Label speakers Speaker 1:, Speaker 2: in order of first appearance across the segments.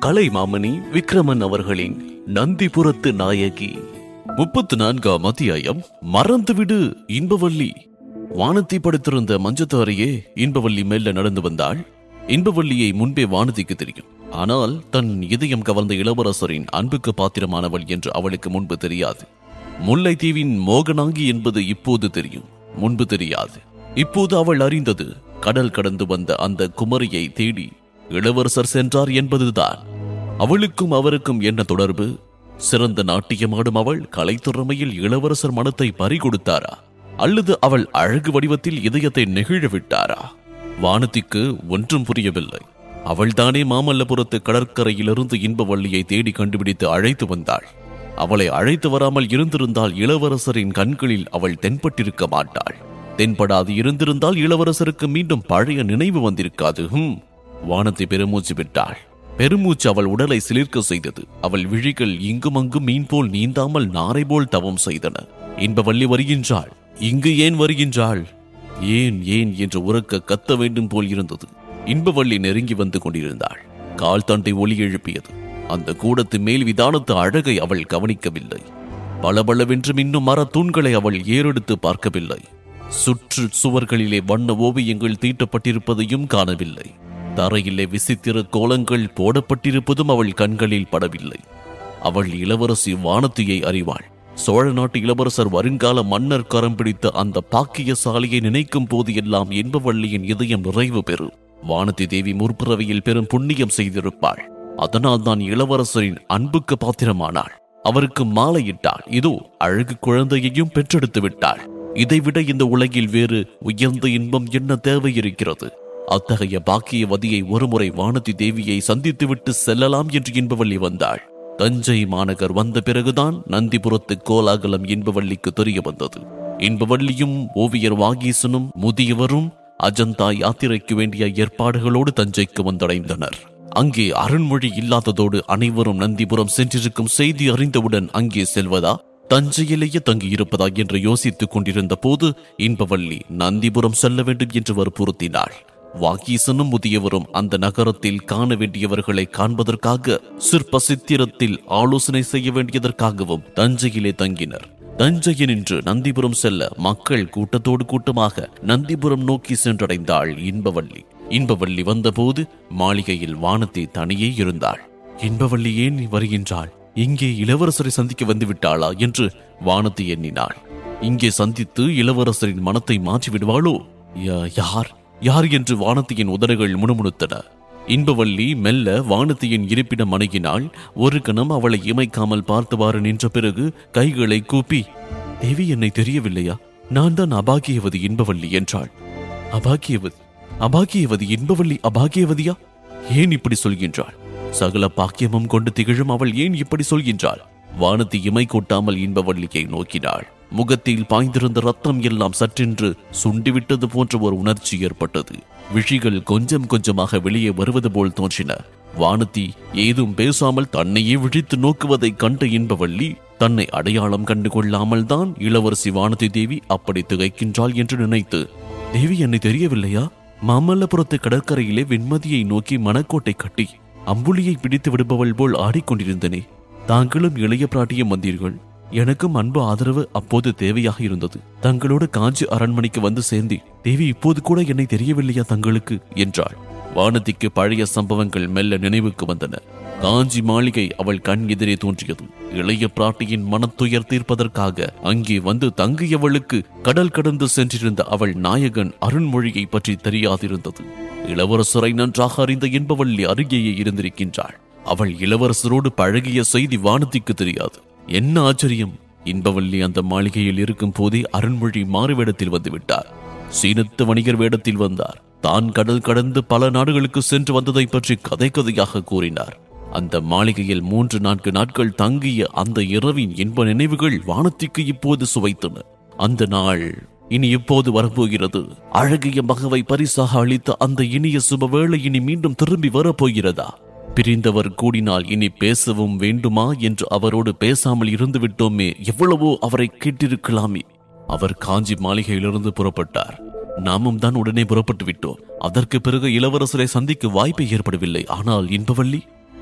Speaker 1: கலைமாமணி விக்ரமன் அவர்களின் நந்திபுரத்து நாயகி முப்பத்து நான்காம் அத்தியாயம் மறந்துவிடு இன்பவல்லி வானத்தை படுத்திருந்த மஞ்சத்தாரையே இன்பவல்லி மேல நடந்து வந்தாள் இன்பவல்லியை முன்பே வானதிக்கு தெரியும் ஆனால் தன் இதயம் கவர்ந்த இளவரசரின் அன்புக்கு பாத்திரமானவள் என்று அவளுக்கு முன்பு தெரியாது முல்லைத்தீவின் மோகனாங்கி என்பது இப்போது தெரியும் முன்பு தெரியாது இப்போது அவள் அறிந்தது கடல் கடந்து வந்த அந்த குமரியை தேடி இளவரசர் சென்றார் என்பதுதான் அவளுக்கும் அவருக்கும் என்ன தொடர்பு சிறந்த நாட்டியமாடும் அவள் கலைத்திறமையில் இளவரசர் மனத்தை பறிகொடுத்தாரா அல்லது அவள் அழகு வடிவத்தில் இதயத்தை நெகிழ விட்டாரா வானதிக்கு ஒன்றும் புரியவில்லை அவள்தானே மாமல்லபுரத்து கடற்கரையிலிருந்து இன்பவள்ளியை தேடி கண்டுபிடித்து அழைத்து வந்தாள் அவளை அழைத்து வராமல் இருந்திருந்தால் இளவரசரின் கண்களில் அவள் தென்பட்டிருக்க மாட்டாள் தென்படாது இருந்திருந்தால் இளவரசருக்கு மீண்டும் பழைய நினைவு வந்திருக்காது ஹும் வானத்தை பெருமூச்சு விட்டாள் பெருமூச்சு அவள் உடலை சிலிர்க்க செய்தது அவள் விழிகள் இங்குமங்கும் மீன் போல் நீந்தாமல் நாரை போல் தவம் செய்தன இன்பவள்ளி வருகின்றாள் இங்கு ஏன் வருகின்றாள் ஏன் ஏன் என்று உறக்க கத்த வேண்டும் போல் இருந்தது இன்பவள்ளி நெருங்கி வந்து கொண்டிருந்தாள் கால் தண்டை ஒலி எழுப்பியது அந்த கூடத்து மேல் விதானத்து அழகை அவள் கவனிக்கவில்லை பளபளவென்று மின்னும் மர தூண்களை அவள் ஏறெடுத்து பார்க்கவில்லை சுற்று சுவர்களிலே வண்ண ஓவியங்கள் தீட்டப்பட்டிருப்பதையும் காணவில்லை தரையிலே விசித்திர கோலங்கள் போடப்பட்டிருப்பதும் அவள் கண்களில் படவில்லை அவள் இளவரசி வானத்தியை அறிவாள் சோழ நாட்டு இளவரசர் வருங்கால மன்னர் கரம் பிடித்த அந்த பாக்கியசாலியை நினைக்கும் போது எல்லாம் இன்பவள்ளியின் இதயம் நிறைவு பெறும் வானதி தேவி முற்பிறவியில் பெரும் புண்ணியம் செய்திருப்பாள் அதனால் தான் இளவரசரின் அன்புக்கு பாத்திரமானாள் அவருக்கு மாலையிட்டாள் இதோ அழகு குழந்தையையும் பெற்றெடுத்து விட்டாள் இதைவிட இந்த உலகில் வேறு உயர்ந்த இன்பம் என்ன தேவை இருக்கிறது அத்தகைய பாக்கியவதியை ஒருமுறை வானதி தேவியை சந்தித்துவிட்டு செல்லலாம் என்று இன்பவள்ளி வந்தாள் தஞ்சை மாநகர் வந்த பிறகுதான் நந்திபுரத்து கோலாகலம் இன்பவள்ளிக்கு தெரிய வந்தது இன்பவள்ளியும் ஓவியர் வாகீசனும் முதியவரும் அஜந்தா யாத்திரைக்கு வேண்டிய ஏற்பாடுகளோடு தஞ்சைக்கு வந்தடைந்தனர் அங்கே அருண்மொழி இல்லாததோடு அனைவரும் நந்திபுரம் சென்றிருக்கும் செய்தி அறிந்தவுடன் அங்கே செல்வதா தஞ்சையிலேயே தங்கியிருப்பதா என்று யோசித்துக் கொண்டிருந்த போது இன்பவள்ளி நந்திபுரம் செல்ல வேண்டும் என்று வற்புறுத்தினாள் வாகீசனும் முதியவரும் அந்த நகரத்தில் காண வேண்டியவர்களை காண்பதற்காக சிற்ப சித்திரத்தில் ஆலோசனை செய்ய வேண்டியதற்காகவும் தஞ்சையிலே தங்கினர் தஞ்சையினின்று நந்திபுரம் செல்ல மக்கள் கூட்டத்தோடு கூட்டமாக நந்திபுரம் நோக்கி சென்றடைந்தாள் இன்பவள்ளி இன்பவள்ளி வந்தபோது மாளிகையில் வானத்தை தனியே இருந்தாள் இன்பவள்ளி ஏன் வருகின்றாள் இங்கே இளவரசரை சந்திக்க வந்து விட்டாளா என்று வானத்தை எண்ணினாள் இங்கே சந்தித்து இளவரசரின் மனத்தை மாற்றி விடுவாளோ யா- யார் யார் என்று வானத்தியின் உதடுகள் முணுமுணுத்தன இன்பவள்ளி மெல்ல வானத்தியின் இருப்பிடம் அணுகினாள் ஒரு கணம் அவளை இமைக்காமல் பார்த்தவாறு நின்ற பிறகு கைகளை கூப்பி தேவி என்னை தெரியவில்லையா நான் தான் அபாகியவதி இன்பவள்ளி என்றாள் அபாகியவதி அபாகியவதி இன்பவள்ளி அபாகியவதியா ஏன் இப்படி சொல்கின்றாள் சகல பாக்கியமும் கொண்டு திகழும் அவள் ஏன் இப்படி சொல்கின்றாள் வானதி இமை கொட்டாமல் இன்பவள்ளியை நோக்கினாள் முகத்தில் பாய்ந்திருந்த ரத்தம் எல்லாம் சற்றென்று சுண்டிவிட்டது போன்ற ஒரு உணர்ச்சி ஏற்பட்டது விழிகள் கொஞ்சம் கொஞ்சமாக வெளியே வருவது போல் தோன்றின வானதி ஏதும் பேசாமல் தன்னையே விழித்து நோக்குவதை கண்ட இன்பவள்ளி தன்னை அடையாளம் கண்டு கொள்ளாமல் தான் இளவரசி வானதி தேவி அப்படி திகைக்கின்றாள் என்று நினைத்து தேவி என்னை தெரியவில்லையா மாமல்லபுரத்து கடற்கரையிலே வெண்மதியை நோக்கி மணக்கோட்டை கட்டி அம்புலியை பிடித்து விடுபவள் போல் ஆடிக்கொண்டிருந்தனே தாங்களும் இளைய பிராட்டியும் வந்தீர்கள் எனக்கும் அன்பு ஆதரவு அப்போது தேவையாக இருந்தது தங்களோடு காஞ்சி அரண்மனைக்கு வந்து சேர்ந்தேன் தேவி இப்போது கூட என்னை தெரியவில்லையா தங்களுக்கு என்றாள் வானதிக்கு பழைய சம்பவங்கள் மெல்ல நினைவுக்கு வந்தன காஞ்சி மாளிகை அவள் கண் எதிரே தோன்றியது இளைய பிராட்டியின் மனத்துயர் தீர்ப்பதற்காக அங்கே வந்து தங்கியவளுக்கு கடல் கடந்து சென்றிருந்த அவள் நாயகன் அருண்மொழியை பற்றி தெரியாதிருந்தது இளவரசரை நன்றாக அறிந்த என்பவள்ளி அருகேயே இருந்திருக்கின்றாள் அவள் இளவரசரோடு பழகிய செய்தி வானதிக்கு தெரியாது என்ன ஆச்சரியம் இன்பவள்ளி அந்த மாளிகையில் இருக்கும் போதே அருண்மொழி மாறுவேடத்தில் வந்து விட்டார் சீனத்து வணிகர் வேடத்தில் வந்தார் தான் கடல் கடந்து பல நாடுகளுக்கு சென்று வந்ததை பற்றி கதை கதையாக கூறினார் அந்த மாளிகையில் மூன்று நான்கு நாட்கள் தங்கிய அந்த இரவின் இன்ப நினைவுகள் வானத்திற்கு இப்போது சுவைத்தன அந்த நாள் இனி எப்போது வரப்போகிறது அழகிய மகவை பரிசாக அளித்த அந்த இனிய சுபவேளை இனி மீண்டும் திரும்பி வரப்போகிறதா பிரிந்தவர் கூடினால் இனி பேசவும் வேண்டுமா என்று அவரோடு பேசாமல் இருந்து விட்டோமே எவ்வளவோ அவரை கேட்டிருக்கலாமே அவர் காஞ்சி மாளிகையிலிருந்து புறப்பட்டார் நாமும் தான் உடனே புறப்பட்டு விட்டோம் அதற்கு பிறகு இளவரசரை சந்திக்க வாய்ப்பு ஏற்படவில்லை ஆனால் இன்பவள்ளி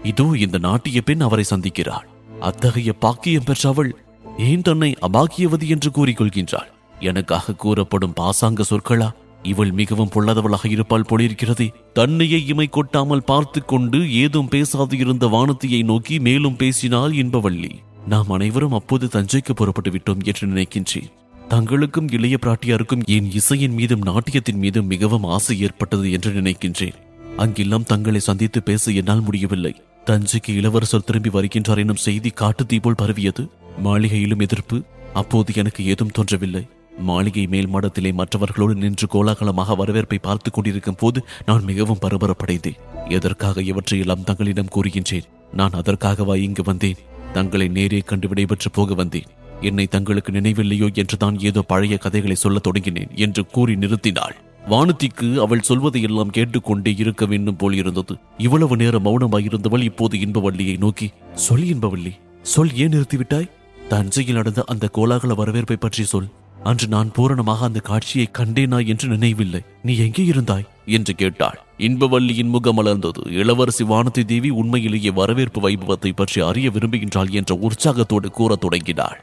Speaker 1: இதோ இந்த நாட்டிய பெண் அவரை சந்திக்கிறாள் அத்தகைய பாக்கியம் பெற்ற அவள் ஏன் தன்னை அபாக்கியவதி என்று கூறிக்கொள்கின்றாள் எனக்காக கூறப்படும் பாசாங்க சொற்களா இவள் மிகவும் பொல்லாதவளாக இருப்பால் போலிருக்கிறதே தன்னையே இமை கொட்டாமல் பார்த்து கொண்டு ஏதும் பேசாது இருந்த வானத்தியை நோக்கி மேலும் பேசினாள் என்பவள்ளி நாம் அனைவரும் அப்போது தஞ்சைக்கு புறப்பட்டு விட்டோம் என்று நினைக்கின்றேன் தங்களுக்கும் இளைய பிராட்டியாருக்கும் என் இசையின் மீதும் நாட்டியத்தின் மீதும் மிகவும் ஆசை ஏற்பட்டது என்று நினைக்கின்றேன் அங்கெல்லாம் தங்களை சந்தித்து பேச என்னால் முடியவில்லை தஞ்சைக்கு இளவரசர் திரும்பி வருகின்றார் எனும் செய்தி காட்டு தீ போல் பரவியது மாளிகையிலும் எதிர்ப்பு அப்போது எனக்கு ஏதும் தோன்றவில்லை மாளிகை மேல் மாடத்திலே மற்றவர்களோடு நின்று கோலாகலமாக வரவேற்பை பார்த்துக் கொண்டிருக்கும் போது நான் மிகவும் பரபரப்படைந்தேன் எதற்காக இவற்றையெல்லாம் தங்களிடம் கூறுகின்றேன் நான் அதற்காகவா இங்கு வந்தேன் தங்களை நேரே கண்டு விடைபெற்று போக வந்தேன் என்னை தங்களுக்கு நினைவில்லையோ என்று தான் ஏதோ பழைய கதைகளை சொல்லத் தொடங்கினேன் என்று கூறி நிறுத்தினாள் வானதிக்கு அவள் சொல்வதையெல்லாம் கேட்டுக்கொண்டே இருக்க வேண்டும் போல் இருந்தது இவ்வளவு நேரம் மௌனமாயிருந்தவள் இப்போது இன்பவள்ளியை நோக்கி சொல் இன்பவள்ளி சொல் ஏன் நிறுத்திவிட்டாய் தஞ்சையில் நடந்த அந்த கோலாகல வரவேற்பை பற்றி சொல் அன்று நான் பூரணமாக அந்த காட்சியை கண்டேனா என்று நினைவில்லை நீ எங்கே இருந்தாய் என்று கேட்டாள் இன்பவல்லியின் முகம் மலர்ந்தது இளவரசி வானதி தேவி உண்மையிலேயே வரவேற்பு வைபவத்தை பற்றி அறிய விரும்புகின்றாள் என்ற உற்சாகத்தோடு கூறத் தொடங்கினாள்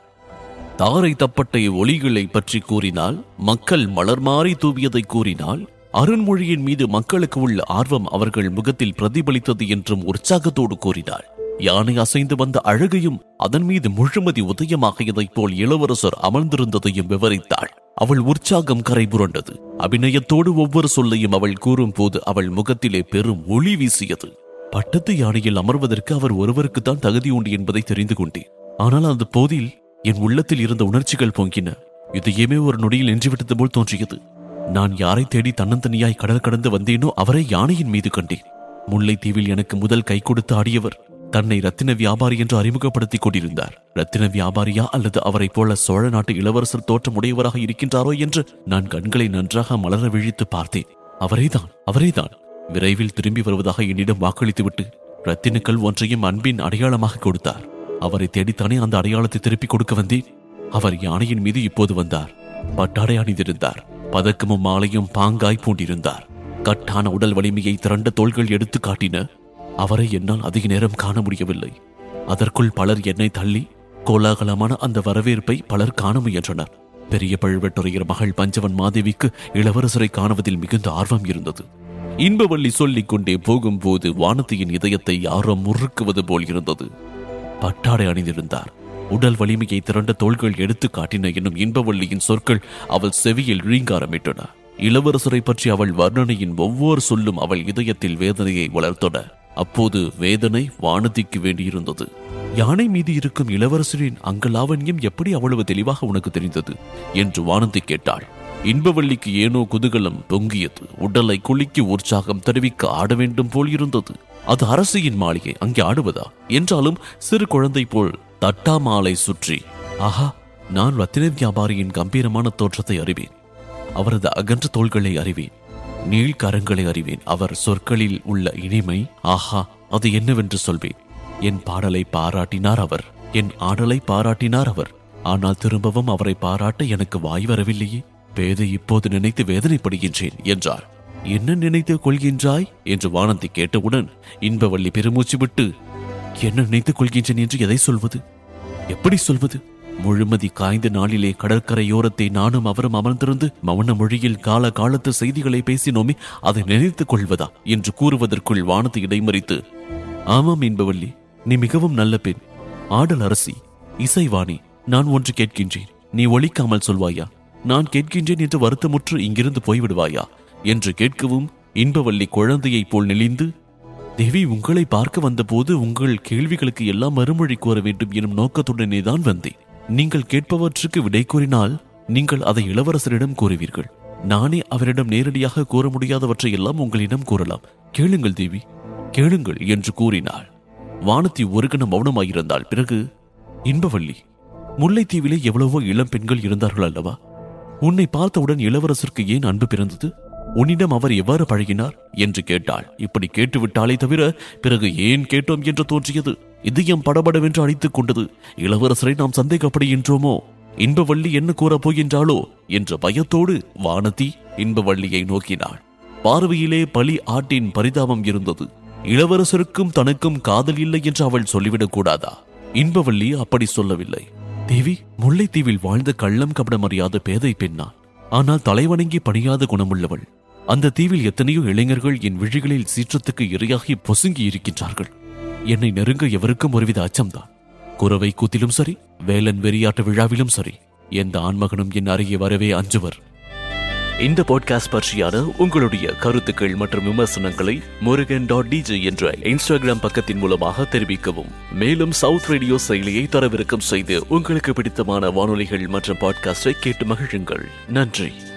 Speaker 1: தாரை தப்பட்டை ஒளிகளை பற்றி கூறினால் மக்கள் மலர் மாறி தூவியதை கூறினால் அருண்மொழியின் மீது மக்களுக்கு உள்ள ஆர்வம் அவர்கள் முகத்தில் பிரதிபலித்தது என்றும் உற்சாகத்தோடு கூறினாள் யானை அசைந்து வந்த அழகையும் அதன் மீது முழுமதி உதயமாகியதைப் போல் இளவரசர் அமர்ந்திருந்ததையும் விவரித்தாள் அவள் உற்சாகம் கரை புரண்டது அபிநயத்தோடு ஒவ்வொரு சொல்லையும் அவள் கூறும்போது அவள் முகத்திலே பெரும் ஒளி வீசியது பட்டத்து யானையில் அமர்வதற்கு அவர் ஒருவருக்குத்தான் தகுதி உண்டு என்பதை தெரிந்து கொண்டேன் ஆனால் அந்த போதில் என் உள்ளத்தில் இருந்த உணர்ச்சிகள் பொங்கின இதையுமே ஒரு நொடியில் நின்றுவிட்டது போல் தோன்றியது நான் யாரை தேடி தன்னந்தனியாய் கடல் கடந்து வந்தேனோ அவரை யானையின் மீது கண்டேன் முல்லைத்தீவில் எனக்கு முதல் கை கொடுத்து ஆடியவர் தன்னை ரத்தின வியாபாரி என்று அறிமுகப்படுத்திக் கொண்டிருந்தார் ரத்தின வியாபாரியா அல்லது அவரைப் போல சோழ நாட்டு இளவரசர் தோற்றம் உடையவராக இருக்கின்றாரோ என்று நான் கண்களை நன்றாக மலர விழித்து பார்த்தேன் அவரேதான் அவரேதான் விரைவில் திரும்பி வருவதாக என்னிடம் வாக்களித்துவிட்டு ரத்தினக்கல் ஒன்றையும் அன்பின் அடையாளமாக கொடுத்தார் அவரை தேடித்தானே அந்த அடையாளத்தை திருப்பிக் கொடுக்க வந்தேன் அவர் யானையின் மீது இப்போது வந்தார் பட்டாடை அணிந்திருந்தார் பதக்கமும் மாலையும் பாங்காய் பூண்டிருந்தார் கட்டான உடல் வலிமையை திரண்ட தோள்கள் எடுத்து காட்டின அவரை என்னால் அதிக நேரம் காண முடியவில்லை அதற்குள் பலர் என்னை தள்ளி கோலாகலமான அந்த வரவேற்பை பலர் காண முயன்றனர் பெரிய பழுவேட்டுறையர் மகள் பஞ்சவன் மாதேவிக்கு இளவரசரை காணுவதில் மிகுந்த ஆர்வம் இருந்தது இன்பவள்ளி சொல்லிக் கொண்டே போகும்போது வானதியின் இதயத்தை யாரோ முறுக்குவது போல் இருந்தது பட்டாடை அணிந்திருந்தார் உடல் வலிமையை திரண்ட தோள்கள் எடுத்து காட்டின என்னும் இன்பவள்ளியின் சொற்கள் அவள் செவியில் ரீங்காரமிட்டன இளவரசரை பற்றி அவள் வர்ணனையின் ஒவ்வொரு சொல்லும் அவள் இதயத்தில் வேதனையை வளர்த்தன அப்போது வேதனை வானதிக்கு வேண்டியிருந்தது யானை மீது இருக்கும் இளவரசரின் அங்கலாவண்யம் எப்படி அவ்வளவு தெளிவாக உனக்கு தெரிந்தது என்று வானதி கேட்டாள் இன்பவள்ளிக்கு ஏனோ குதூகலம் பொங்கியது உடலை குலுக்கி உற்சாகம் தெரிவிக்க ஆட வேண்டும் போல் இருந்தது அது அரசியின் மாளிகை அங்கே ஆடுவதா என்றாலும் சிறு குழந்தை போல் தட்டா மாலை சுற்றி ஆஹா நான் ரத்தின வியாபாரியின் கம்பீரமான தோற்றத்தை அறிவேன் அவரது அகன்ற தோள்களை அறிவேன் நீள் கரங்களை அறிவேன் அவர் சொற்களில் உள்ள இனிமை ஆஹா அது என்னவென்று சொல்வேன் என் பாடலை பாராட்டினார் அவர் என் ஆடலை பாராட்டினார் அவர் ஆனால் திரும்பவும் அவரை பாராட்ட எனக்கு வாய் வரவில்லையே பேதை இப்போது நினைத்து வேதனைப்படுகின்றேன் என்றார் என்ன நினைத்து கொள்கின்றாய் என்று வானந்தி கேட்டவுடன் இன்பவள்ளி பெருமூச்சு விட்டு என்ன நினைத்துக் கொள்கின்றேன் என்று எதை சொல்வது எப்படி சொல்வது முழுமதி காய்ந்த நாளிலே கடற்கரையோரத்தை நானும் அவரும் அமர்ந்திருந்து மௌன மொழியில் கால காலத்து செய்திகளை பேசினோமே அதை நினைத்துக் கொள்வதா என்று கூறுவதற்குள் வானத்தை இடைமறித்து ஆமாம் என்பவள்ளி நீ மிகவும் நல்ல பெண் ஆடல் அரசி இசைவாணி நான் ஒன்று கேட்கின்றேன் நீ ஒழிக்காமல் சொல்வாயா நான் கேட்கின்றேன் என்று வருத்தமுற்று இங்கிருந்து போய்விடுவாயா என்று கேட்கவும் இன்பவள்ளி குழந்தையைப் போல் நெளிந்து தேவி உங்களை பார்க்க வந்தபோது உங்கள் கேள்விகளுக்கு எல்லாம் மறுமொழி கூற வேண்டும் எனும் நோக்கத்துடனே தான் வந்தேன் நீங்கள் கேட்பவற்றுக்கு விடை கூறினால் நீங்கள் அதை இளவரசரிடம் கூறுவீர்கள் நானே அவரிடம் நேரடியாக கூற முடியாதவற்றை எல்லாம் உங்களிடம் கூறலாம் கேளுங்கள் தேவி கேளுங்கள் என்று கூறினாள் வானத்தி ஒரு கணம் மௌனமாயிருந்தாள் பிறகு இன்பவள்ளி முல்லைத்தீவிலே எவ்வளவோ இளம் பெண்கள் இருந்தார்கள் அல்லவா உன்னை பார்த்தவுடன் இளவரசருக்கு ஏன் அன்பு பிறந்தது உன்னிடம் அவர் எவ்வாறு பழகினார் என்று கேட்டாள் இப்படி கேட்டுவிட்டாலே தவிர பிறகு ஏன் கேட்டோம் என்று தோன்றியது இதயம் படபடவென்று அடித்துக் கொண்டது இளவரசரை நாம் சந்தேகப்படுகின்றோமோ இன்பவள்ளி என்ன கூறப் போகின்றாளோ என்ற பயத்தோடு வானதி இன்பவள்ளியை நோக்கினாள் பார்வையிலே பலி ஆட்டின் பரிதாபம் இருந்தது இளவரசருக்கும் தனக்கும் காதல் இல்லை என்று அவள் சொல்லிவிடக் கூடாதா இன்பவள்ளி அப்படி சொல்லவில்லை தேவி முல்லைத்தீவில் வாழ்ந்த கள்ளம் கபடம் அறியாத பேதை பெண்ணான் ஆனால் தலைவணங்கி பணியாத குணமுள்ளவள் அந்த தீவில் எத்தனையோ இளைஞர்கள் என் விழிகளில் சீற்றத்துக்கு இரையாகி பொசுங்கி இருக்கின்றார்கள் என்னை நெருங்க எவருக்கும் ஒருவித அச்சம்தான் குறவை கூத்திலும் சரி வேலன் வெறியாட்ட விழாவிலும் சரி எந்த ஆண்மகனும் என் அருகே வரவே அஞ்சுவர் இந்த பாட்காஸ்ட் பற்றியான உங்களுடைய கருத்துக்கள் மற்றும் விமர்சனங்களை முருகன் டாட் டிஜே என்ற இன்ஸ்டாகிராம் பக்கத்தின் மூலமாக தெரிவிக்கவும் மேலும் சவுத் ரேடியோ செயலியை தரவிறக்கம் செய்து உங்களுக்கு பிடித்தமான வானொலிகள் மற்றும் பாட்காஸ்டை கேட்டு மகிழுங்கள் நன்றி